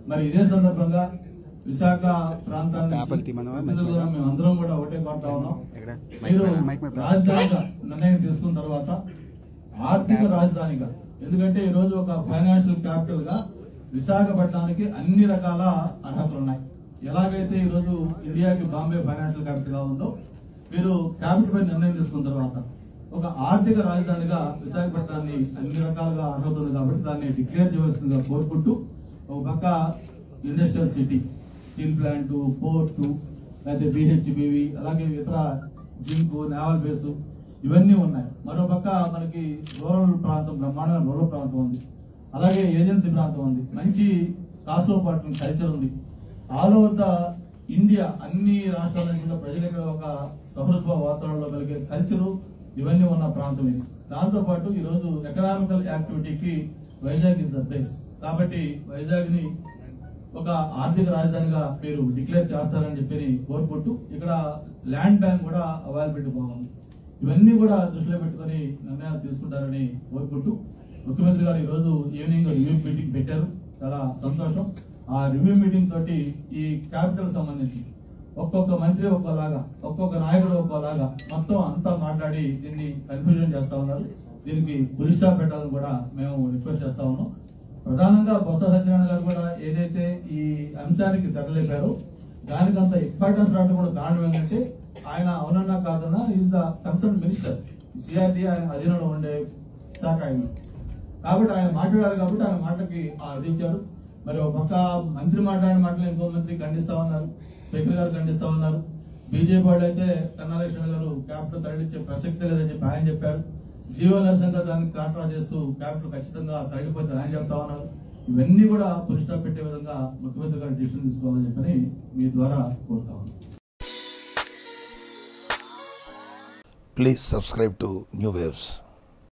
మరి ఇదే సందర్భంగా విశాఖ ప్రాంతాన్ని పేపర్ తీయమనవా? మైక్ ప్రతినిధులుగా మేము అందరం కూడా ఒకటే కోరుతా ఉన్నాం ఎక్కడ? మీరు మైక్ మైక్ మైక్ రాజధానిగా నిర్ణయం తీసుకున్న తర్వాత ఆర్థిక రాజధానిగా ఎందుకంటే ఈ రోజు ఒక ఫైనాన్షియల్ క్యాపిటల్ గా విశాఖపట్నానికి అన్ని రకాల అర్హతలు ఉన్నాయి ఎలాగైతే ఈ రోజు ఇండియాకి బాంబే ఫైనాన్షియల్ క్యాపిటల్ గా ఉందో మీరు క్యాపిటల్ పై నిర్ణయం తీసుకున్న తర్వాత ఒక ఆర్థిక రాజధానిగా విశాఖపట్నాన్ని అన్ని రకాలుగా అర్హత ఉంది కాబట్టి దాన్ని డిక్లేర్ చేయవలసిందిగా కోరుకుంటూ ఒక పక్క industrial city steel plant port లేకపోతే బిహెచ్బివి అలాగే ఇతర జింక్ నేవల్ బేసు ఇవన్నీ ఉన్నాయి మరో పక్క మనకి రూరల్ ప్రాంతం బ్రహ్మాండమైన రూరల్ ప్రాంతం ఉంది అలాగే ఏజెన్సీ ప్రాంతం ఉంది మంచి కాసోపాటు కల్చర్ ఉంది ఆల్ ఓవర్ ద ఇండియా అన్ని రాష్ట్రాల నుంచి కూడా ప్రజలకు ఒక సహృద్భావ వాతావరణంలో కలిగే కల్చరు ఇవన్నీ ఉన్న ప్రాంతం ఇది దాంతో పాటు ఈ రోజు ఎకనామికల్ యాక్టివిటీకి వైజాగ్ ఇస్ ద ప్లేస్ కాబట్టి వైజాగ్ ని ఒక ఆర్థిక రాజధానిగా మీరు డిక్లేర్ చేస్తారని చెప్పి కోరుకుంటూ ఇక్కడ ల్యాండ్ బ్యాంక్ కూడా అవైలబిలిటీ బాగుంది ఇవన్నీ కూడా దృష్టిలో పెట్టుకొని నిర్ణయాలు తీసుకుంటారని కోరుకుంటూ ముఖ్యమంత్రి గారు ఈ రోజు ఈవినింగ్ రివ్యూ మీటింగ్ పెట్టారు చాలా సంతోషం ఆ రివ్యూ మీటింగ్ తోటి ఈ క్యాపిటల్ సంబంధించి ఒక్కొక్క మంత్రి ఒక్కోలాగా ఒక్కొక్క నాయకుడు ఒక్కోలాగా మొత్తం అంతా మాట్లాడి దీన్ని కన్ఫ్యూజన్ చేస్తా ఉన్నారు దీనికి పులి స్టాప్ పెట్టాలని కూడా మేము రిక్వెస్ట్ చేస్తా ఉన్నాం ప్రధానంగా బొత్స సత్యనారాయణ గారు కూడా ఏదైతే ఈ అంశానికి తెరలేపారో దానికి అంత ఇంపార్టెన్స్ రావడం కూడా కారణం ఏంటంటే ఆయన అవునన్నా కాదన్నా is the concern minister CRD ఆయన అధీనంలో ఉండే శాఖ ఆయన కాబట్టి ఆయన మాట్లాడారు కాబట్టి ఆయన మాటకి అర్థించారు మరి ఒక పక్క మంత్రి మాట్లాడిన మాటలు ఇంకో మంత్రి ఖండిస్తా ఉన్నారు స్పీకర్ గారు ఖండిస్తా ఉన్నారు బీజేపీ వాళ్ళు అయితే కన్నాలక్ష్మణ్ గారు క్యాపిటల్ తరలించే ప్రసక్తే లేదని చెప్పి ఆయన చెప్పారు జీవో నరసింహ దానికి కాంట్రా చేస్తూ క్యాపిటల్ ఖచ్చితంగా తరలిపోతే ఆయన చెప్తా ఉన్నారు ఇవన్నీ కూడా పులి స్టాప్ పెట్టే విధంగా ముఖ్యమంత్రి గారు డిసిషన్ తీసుకోవాలని చెప్పని మీ ద్వారా కోరుతా ఉన్నాను Please subscribe to New Waves.